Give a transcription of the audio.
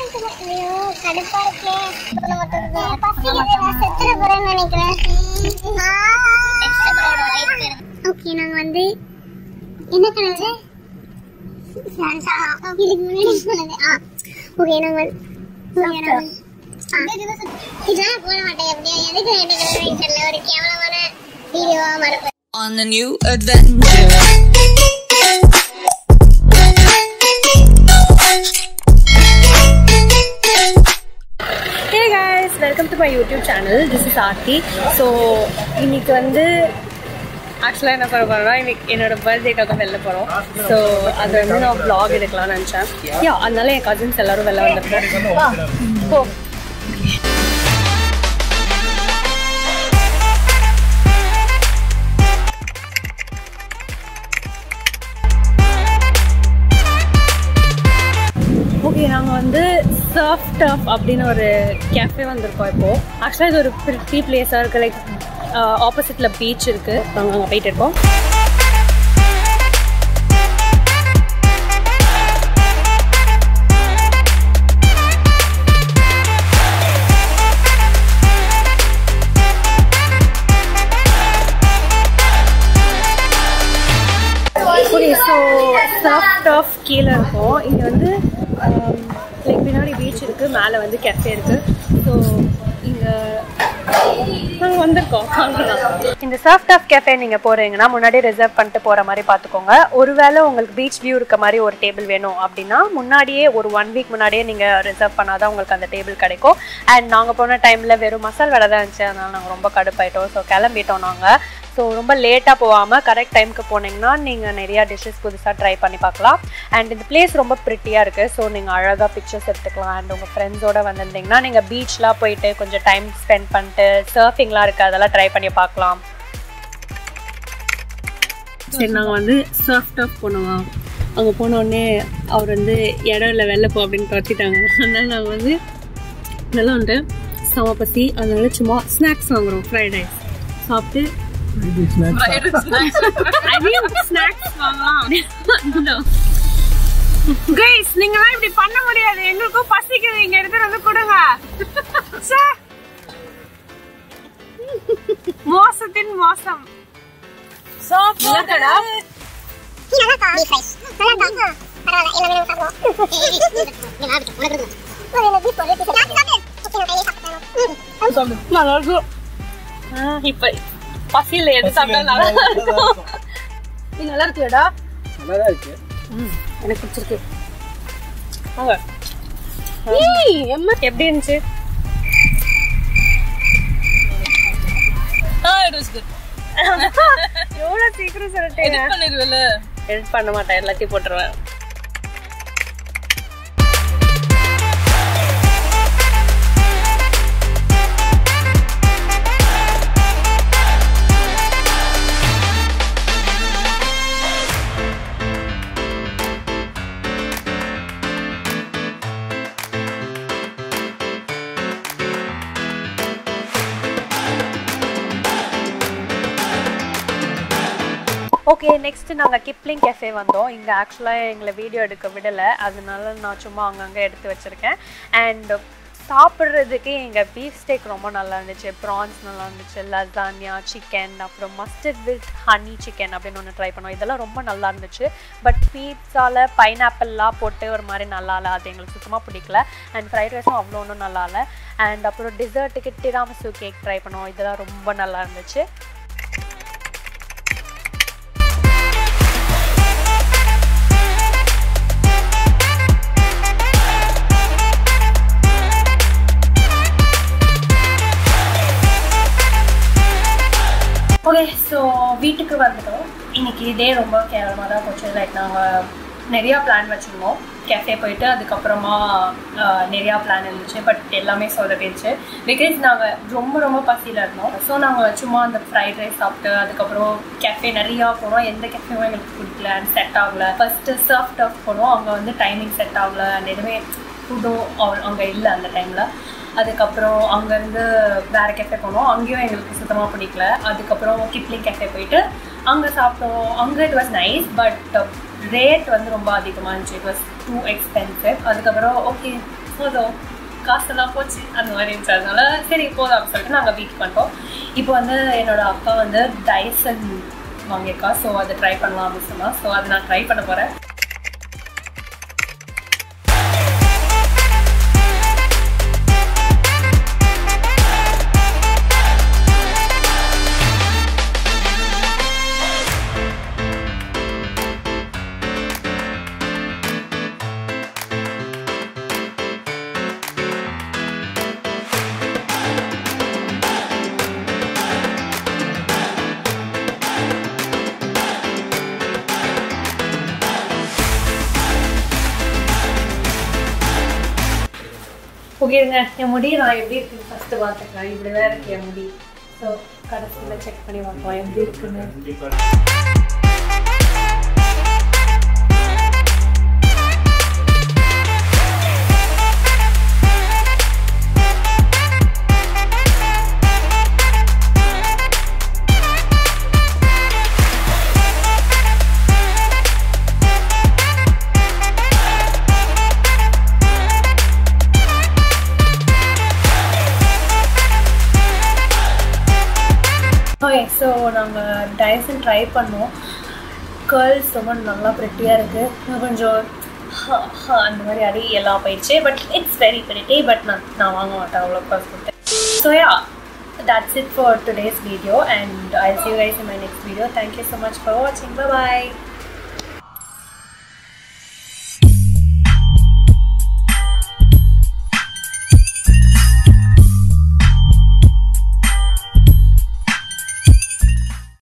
ஐயோ கடுப்பா இருக்கே பசிக்குது நான் செத்துற போறேன்னு நினைக்கிறேன் ஓகே நாங்க வந்து என்ன கலர் இதுக்கு முன்னாடி சொன்னது ஆ ஓகே நாங்க வந்து okay, நாங்க வந்து- ஆ. இதெல்லாம் போட மாட்டேன் எப்படியா எதுக்கு ரெண்டு கலர் தெரியல ஒரு கேவலமான வீடியோவா மறப்பேன் on a new adventure. Hey guys welcome to my YouTube channel this is Aarthi so இன்னைக்கு வந்து ஆக்சுவலாக என்ன பண்ண போகிறோம்னா இன்னைக்கு என்னோட பர்த்டேக்காக வெளில போகிறோம் ஸோ அது வந்து நான் vlog எடுக்கலாம்னு நினச்சேன் யா அதனால என் கசின்ஸ் எல்லாரும் வெளில வந்திருக்கோம் போ ஓகே நாங்கள் வந்து சர்ஃப் டர்ஃப் அப்படின்னு ஒரு கேஃபே வந்திருக்கோம் இப்போ ஆக்சுவலாக இது ஒரு பிரிட்டி பிளேஸாக இருக்குது லைக் ஆப்போசிட்டில் பீச் இருக்குது நாங்கள் அங்கே போயிட்டு இருக்கோம் ஓகே ஸோ சர்ஃப் டர்ஃப் கீழே இருக்கும் இங்கே வந்து லைக் பின்னாடி பீச் இருக்குது மேலே வந்து கெஃபே இருக்குது ஸோ இங்கே நாங்கள் வந்திருக்கோம் அங்கதான் இந்த சர்ஃப் டர்ஃப் கேஃபே நீங்கள் போகிறீங்கன்னா முன்னாடி ரிசர்வ் பண்ணிட்டு போகிற மாதிரி பார்த்துக்கோங்க ஒருவேளை உங்களுக்கு பீச் வியூ இருக்க மாதிரி ஒரு டேபிள் வேணும் அப்படின்னா முன்னாடியே ஒரு ஒன் வீக் முன்னாடியே நீங்கள் ரிசர்வ் பண்ணாதான் உங்களுக்கு அந்த டேபிள் கிடைக்கும் அண்ட் நாங்கள் போன டைமில் வெறும் மசால் வடை தான் இருந்துச்சு அதனால் நாங்கள் ரொம்ப கடுப்பாயிட்டோம் ஸோ கிளம்பிட்டோம் நாங்கள் ஸோ ரொம்ப லேட்டாக போகாமல் கரெக்ட் டைமுக்கு போனீங்கன்னா நீங்கள் நிறையா டிஷ்ஷஸ் புதுசாக ட்ரை பண்ணி பார்க்கலாம் அண்ட் இந்த பிளேஸ் ரொம்ப ப்ரிட்டியாக இருக்குது ஸோ நீங்கள் அழகாக பிக்சர்ஸ் எடுத்துக்கலாம் அண்ட் உங்கள் ஃப்ரெண்ட்ஸோடு வந்திருந்தீங்கன்னா நீங்கள் பீச்லாம் போயிட்டு கொஞ்சம் டைம் ஸ்பெண்ட் பண்ணிட்டு சர்ஃபிங்லாம் இருக்குது அதெல்லாம் ட்ரை பண்ணி பார்க்கலாம் சரி நாங்கள் வந்து சர்ஃப் டஃப் போனோம் அங்கே போனோடனே அவர் வந்து இடம் இல்லை வெளில போ அப்படின்னு துரத்திட்டாங்க அதனால நாங்கள் வந்து நல்லா வந்துட்டு செம பசி அதனால சும்மா ஸ்நாக்ஸ் வாங்குறோம் ஃப்ரைட் ரைஸ் சாப்பிட்டு கைஸ் நீங்கலாம் இப்படி பண்ண முடியாது எங்களுக்கும் பசிக்குது இங்க எடுத்து வந்து கொடுங்க ச்சே. மோசத்தின் மோசம் சோப்படா நல்லா இருக்கும் இப்ப பசியில எது சாப்பிட்டா நல்லா இருக்கும் இது நல்லா இருக்குடா நல்லாதான் இருக்கு எனக்கு பிடிச்சிருக்கு வாங்க எப்படி இருந்துச்சு எவ்வளவு சீக்கிரம் சொல்லிட்டேன் எடிட் பண்ண மாட்டேன் எல்லாத்தையும் போட்டுருவேன் ஓகே நெக்ஸ்ட் நாங்கள் கிப்ளிங் கேஃபே வந்தோம் இங்கே ஆக்சுவலாக எங்களை வீடியோ எடுக்க விடலை அதனால நான் சும்மா அங்கங்கே எடுத்து வச்சுருக்கேன் அண்ட் சாப்பிட்றதுக்கு எங்கள் பீஃப் ஸ்டேக் ரொம்ப நல்லா இருந்துச்சு ப்ரான்ஸ் நல்லா இருந்துச்சு லசானியா சிக்கன் அப்புறம் மஸ்டர்ட் வித் ஹனி சிக்கன் அப்படின்னு ஒன்று ட்ரை பண்ணோம் இதெல்லாம் ரொம்ப நல்லா இருந்துச்சு பட் பீட்ஸாவில் பைனாப்பிள்லாம் போட்டு ஒரு மாதிரி நல்லா இல்லை அது எங்களுக்கு சுத்தமாக பிடிக்கல அண்ட் ஃப்ரைட் ரைஸும் அவ்வளோ ஒன்றும் நல்லா இல்லை அண்ட் அப்புறம் டிசர்ட்டுக்கு டிராமசு கேக் ட்ரை பண்ணோம் இதெல்லாம் ரொம்ப நல்லா இருந்துச்சு ஓகே ஸோ வீட்டுக்கு வந்துட்டோம் இன்னைக்கு இதே ரொம்ப கேவலமாக தான் போச்சு லைக் நாங்கள் நிறையா பிளான் வச்சுருந்தோம் கேஃபே போயிட்டு அதுக்கப்புறமா ஆஹ், நிறையா பிளான் இருந்துச்சு பட் எல்லாமே சொதப்பிடுச்சு பிகாஸ் நாங்கள் ரொம்ப ரொம்ப பசியில் இருந்தோம் ஸோ நாங்கள் சும்மா அந்த ஃப்ரைட் ரைஸ் சாப்பிட்டு அதுக்கப்புறம் கேஃபே நிறையா போனோம் எந்த கேஃபேவும் எங்களுக்கு பிடிக்கல அண்ட் செட் ஆகல ஃபஸ்ட்டு சர்ஃப் டஃப் போனோம் அங்கே வந்து டைமிங் செட் ஆகல அண்ட் எதுவுமே ஃபுட்டும் அங்கே இல்லை அந்த டைமில் அதுக்கப்புறம் அங்கேருந்து வேறு கேஃபே போனோம் அங்கேயும் எங்களுக்கு சுத்தமாக பிடிக்கல அதுக்கப்புறம் கிப்ளிங் கேஃபே போயிட்டு அங்கே சாப்பிட்டோம் அங்கே it was nice but rate வந்து ரொம்ப அதிகமாக இருந்துச்சு இட் வாஸ் டூ எக்ஸ்பென்சிவ் அதுக்கப்புறம் ஓகே போதும் காசெல்லாம் போச்சு அந்த மாதிரி இருந்துச்சு அதனால சரி போதும் அப்படின்னு சொல்லிட்டு நாங்கள் வீட்டுக்கு வந்துட்டோம் இப்போ வந்து என்னோட அக்கா வந்து டைசன் வாங்கியிருக்கா ஸோ அதை ட்ரை பண்ணலாம் அப்படின்னு சொன்னா ஸோ அதை நான் ட்ரை பண்ண போகிறேன் ஓகேங்க என் முடி நான் எப்படி இருக்குன்னு ஃபஸ்ட்டு பார்த்துக்கலாம் இப்படி தான் இருக்கு என் முடி ஸோ கடைசியில் செக் பண்ணி பார்ப்போம் எப்படி இருக்குன்னு ஓகே ஸோ நாங்கள் டைசன் ட்ரை பண்ணோம் கேர்ள்ஸ் ரொம்ப நல்லா ப்ரெட்டியாக இருக்குது கொஞ்சம் ஹ, ஹ, அந்த மாதிரி அடி எல்லாம் போயிடுச்சு but it's very pretty but நான் நான் வாங்க மாட்டேன் அவ்வளோ காசு கொடுத்து so yeah that's it for today's video and I'll see you guys in my next video. Thank you so much for watching. Bye bye.